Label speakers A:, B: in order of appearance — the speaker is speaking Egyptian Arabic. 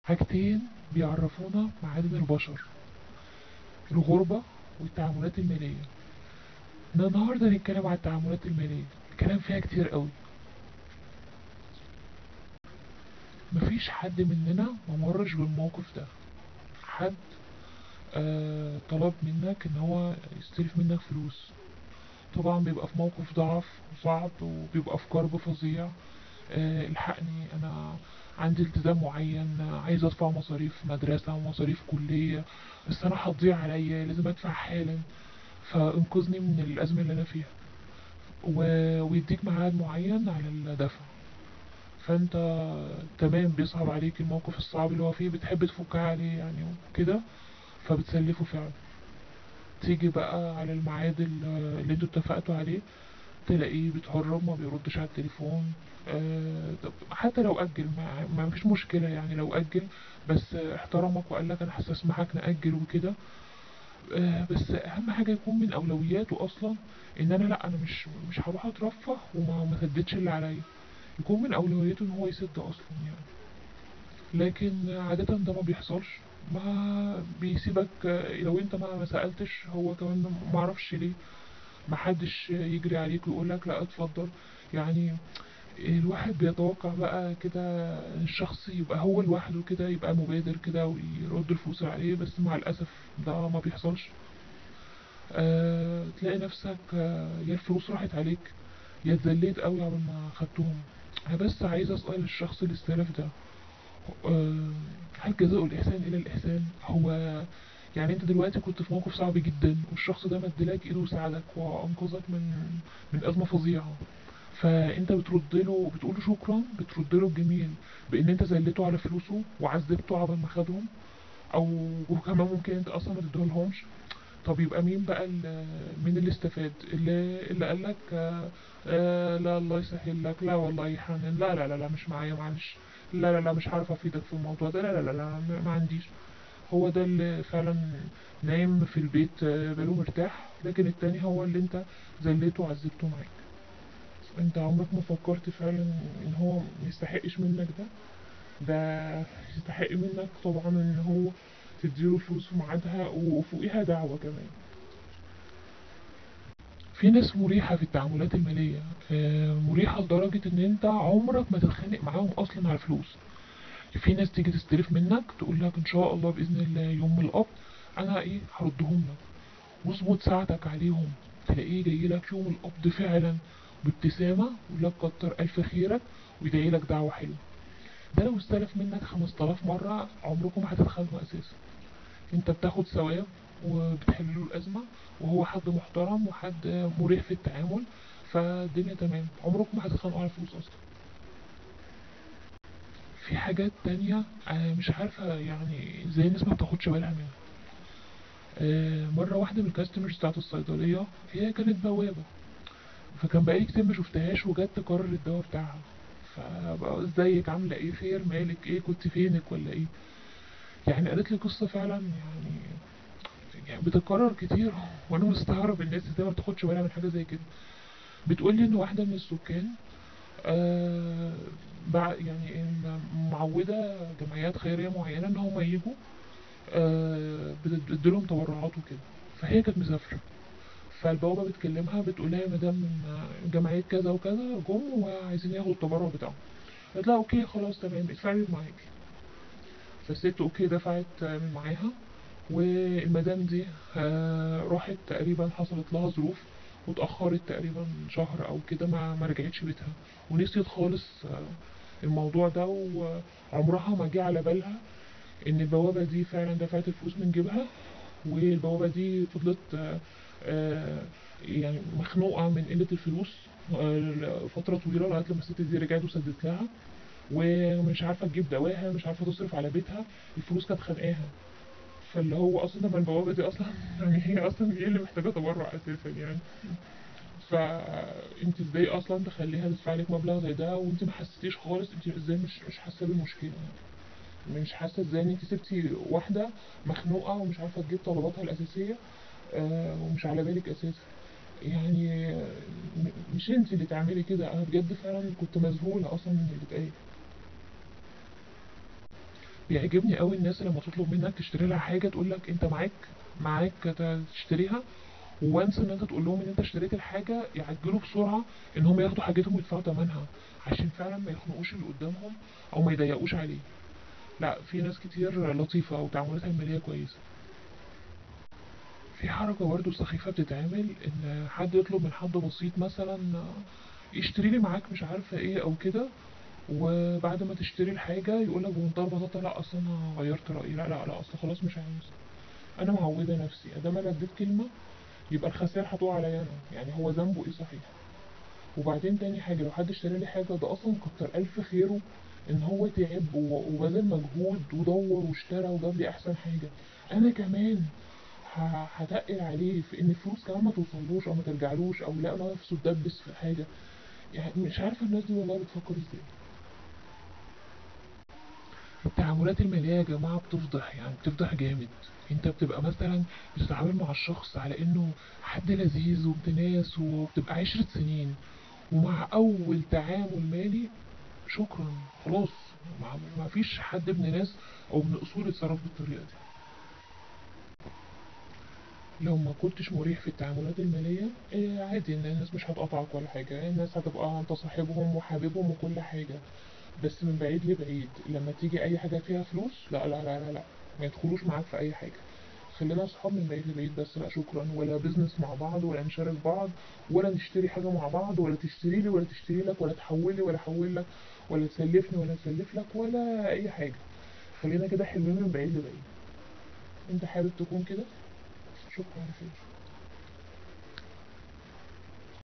A: حاجتين بيعرفونا معادن البشر الغربة والتعاملات المالية ده النهاردة هنتكلم عن التعاملات المالية الكلام فيها كتير قوي مفيش حد مننا ممرش بالموقف ده حد آه طلب منك ان هو يستلف منك فلوس طبعا بيبقى في موقف ضعف وصعب وبيبقى في كرب فظيع آه الحقني انا عندي التزام معين آه، عايز ادفع مصاريف مدرسة ومصاريف كلية بس انا هتضيع عليا لازم ادفع حالا فانقذني من الازمة اللي انا فيها و- ويديك ميعاد معين على الدفع فانت تمام بيصعب عليك الموقف الصعب اللي هو فيه بتحب تفك عليه يعني وكده فبتسلفه فعلا تيجي بقى على الميعاد ال- اللي انتوا اتفقتوا عليه تلاقيه بيتهرب ما بيردش على التليفون آه طب حتى لو أجل ما, ما فيش مشكلة يعني لو أجل بس احترمك وقال لك أنا هستسمحك نأجل وكده آه بس أهم حاجة يكون من أولوياته أصلا إن أنا لأ أنا مش مش هروح أترفه وما ما سددش اللي عليا يكون من أولوياته إن هو يسد أصلا يعني لكن عادة ده ما بيحصلش ما بيسيبك آه، لو انت ما ما سألتش هو كمان ما اعرفش ليه ما حدش يجري عليك ويقول لك لا اتفضل يعني الواحد بيتوقع بقى كده الشخص يبقى هو لوحده كده يبقى مبادر كده ويرد الفلوس اللي عليه بس مع الأسف ده ما بيحصلش أه تلاقي نفسك آه، يا الفلوس راحت عليك يا اتذليت قوي قبل ما خدتهم انا بس عايز اسأل الشخص اللي استلف ده آه، هل جزاء الإحسان إلى الإحسان هو يعني أنت دلوقتي كنت في موقف صعب جدا والشخص ده مديلك إيده وساعدك وأنقذك من من أزمة فظيعة فأنت بترد له بتقول له شكرا بترد له الجميل بإن أنت زلته على فلوسه وعذبته عبال ما خدهم أو وكمان ممكن أنت أصلا ما تديهولهمش طب يبقى مين بقى ال- مين اللي استفاد اللي اللي قال لك آه آه لا الله يسهل لك لا والله يحنن لا لا لا لا مش معايا معلش لا لا لا مش عارف افيدك في الموضوع ده لا لا لا, لا ما- ما عنديش هو ده اللي فعلا نايم في البيت آه، باله مرتاح لكن التاني هو اللي انت زليته وعذبته معاك انت عمرك ما فكرت فعلا ان هو ميستحقش منك ده ده يستحق منك طبعا ان هو تديله فلوس في ميعادها وفوقيها دعوة كمان في ناس مريحة في التعاملات المالية آه، مريحة لدرجة ان انت عمرك ما تتخانق معاهم اصلا على الفلوس في ناس تيجي تستلف منك تقول لك ان شاء الله باذن الله يوم القبض انا ايه هردهم لك واظبط ساعتك عليهم تلاقيه جاي لك يوم القبض فعلا بابتسامة ويقول لك كتر الف خيرك ويدعي لك دعوة حلوة ده لو استلف منك 5000 مرة عمركم ما هتتخانقوا اساسا انت بتاخد ثواب وبتحل له الازمة وهو حد محترم وحد مريح في التعامل فالدنيا تمام عمركم ما هتتخانقوا على الفلوس اصلا في حاجات تانية أنا مش عارفة يعني ازاي الناس ما بتاخدش بالها منها آه، مرة واحدة من الكاستمرز بتاعت الصيدلية هي كانت بوابة فكان بقالي كتير ما شفتهاش وجت تكرر الدواء بتاعها فبقى ازيك عاملة ايه خير مالك ايه كنت فينك ولا ايه يعني قالت لي قصة فعلا يعني يعني بتتكرر كتير وانا مستغرب الناس ازاي ما بتاخدش بالها من حاجة زي كده بتقول لي ان واحدة من السكان آه بع- يعني إن معودة جمعيات خيرية معينة ان هم يجوا آه بتديلهم تبرعات وكده فهي كانت مسافرة فالبوابة بتكلمها بتقول لها يا مدام من جمعية كذا وكذا جم وعايزين ياخدوا التبرع بتاعهم قالت لها اوكي خلاص تمام ادفعي من معاكي فالست اوكي دفعت من معاها والمدام دي آه راحت تقريبا حصلت لها ظروف واتأخرت تقريبا شهر أو كده ما ما رجعتش بيتها ونسيت خالص آه، الموضوع ده وعمرها ما جه على بالها إن البوابة دي فعلا دفعت الفلوس من جيبها والبوابة دي فضلت آه، آه، يعني مخنوقة من قلة الفلوس آه، فترة طويلة لغاية لما الست دي رجعت وسدت لها ومش عارفة تجيب دواها مش عارفة تصرف على بيتها الفلوس كانت خانقاها فاللي هو اصلا لما البوابه دي اصلا يعني هي اصلا هي اللي محتاجه تبرع اساسا يعني فانت ازاي اصلا تخليها تدفع لك مبلغ زي ده وانت ما حسيتيش خالص انت ازاي مش مش حاسه بالمشكله يعني مش حاسه ازاي ان انت سبتي واحده مخنوقه ومش عارفه تجيب طلباتها الاساسيه آه ومش على بالك اساسا يعني آه، م- مش انت اللي تعملي كده انا بجد فعلا كنت مذهوله اصلا من اللي اتقال بيعجبني قوي الناس لما تطلب منك تشتري لها حاجه تقول لك انت معاك معاك ت- تشتريها وانس ان انت تقول لهم ان انت اشتريت الحاجه يعجلوا بسرعه ان هم ياخدوا حاجتهم ويدفعوا ثمنها عشان فعلا ما يخنقوش اللي قدامهم او ما يضيقوش عليه لا في ناس كتير لطيفه وتعاملاتها الماليه كويسه في حركة برضه سخيفة بتتعمل إن حد يطلب من حد بسيط مثلا يشتري لي معاك مش عارفة إيه أو كده وبعد ما تشتري الحاجة يقولك بمنتهى البساطة لا أصل أنا غيرت رأيي لا لا لا أصل خلاص مش عايز أنا معودة نفسي أدام أنا اديت كلمة يبقى الخسائر هتقع عليا أنا يعني هو ذنبه إيه صحيح وبعدين تاني حاجة لو حد اشترى لي حاجة ده أصلا كتر ألف خيره إن هو تعب و- وبذل مجهود ودور واشترى وجاب لي أحسن حاجة أنا كمان ه- هتقل عليه في ان الفلوس كمان ما توصلوش او ما ترجعلوش او لا نفسه اتدبس في حاجه يعني مش عارفه الناس دي والله بتفكر ازاي التعاملات الماليه يا جماعه بتفضح يعني بتفضح جامد انت بتبقى مثلا بتتعامل مع الشخص على انه حد لذيذ وابن ناس وبتبقى عشرة سنين ومع اول تعامل مالي شكرا خلاص ما ما فيش حد ابن ناس او ابن اصول يتصرف بالطريقه دي لو ما كنتش مريح في التعاملات المالية إيه عادي ان الناس مش هتقطعك ولا حاجة الناس هتبقى انت صاحبهم وحبيبهم وكل حاجة بس من بعيد لبعيد لما تيجي اي حاجة فيها فلوس لا لا لا لا, لا. ما يدخلوش معاك في اي حاجة خلينا اصحاب من بعيد لبعيد بس لا شكرا ولا بيزنس مع بعض ولا نشارك بعض ولا نشتري حاجة مع بعض ولا تشتري لي ولا تشتري لك ولا تحول لي ولا احول لك ولا تسلفني ولا تسلف لك ولا اي حاجة خلينا كده حلوين من بعيد لبعيد انت حابب تكون كده شكرا على خير